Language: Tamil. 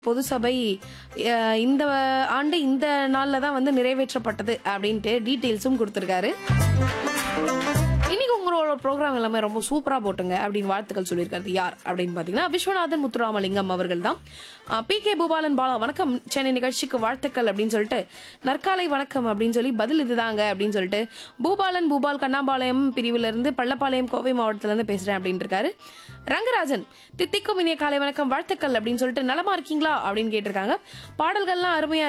பொது சபை அஹ், இந்த ஆண்டு இந்த நாள்ல தான் வந்து நிறைவேற்றப்பட்டது அப்படின்ட்டு டீட்டெயில்ஸும் கொடுத்துருக்காரு இன்னைக்கு உங்களோட ப்ரோக்ராம் எல்லாமே ரொம்ப சூப்பரா போட்டுங்க அப்படின்னு வாழ்த்துக்கள் சொல்லியிருக்காரு யார் அப்படின்னு பாத்தீங்கன்னா விஸ்வநாதன் முத்துராமலிங்கம் அவர்கள் தான் பி கே பூபாலன் பாலா வணக்கம் சென்னை நிகழ்ச்சிக்கு வாழ்த்துக்கள் அப்படின்னு சொல்லிட்டு நற்காலை வணக்கம் அப்படின்னு சொல்லி பதில் இதுதாங்க அப்படின்னு சொல்லிட்டு பூபாலன் பூபால் கண்ணாபாளையம் பிரிவுல இருந்து பள்ளப்பாளையம் கோவை மாவட்டத்துல இருந்து பேசுறேன் அப்படின்னு இருக்காரு ரங்கராஜன் தித்திக்கும் இனிய காலை வணக்கம் வாழ்த்துக்கள் அப்படின்னு சொல்லிட்டு நலமா இருக்கீங்களா அப்படின்னு கேட்டிருக்காங்க பாடல்கள்லாம் அருமையா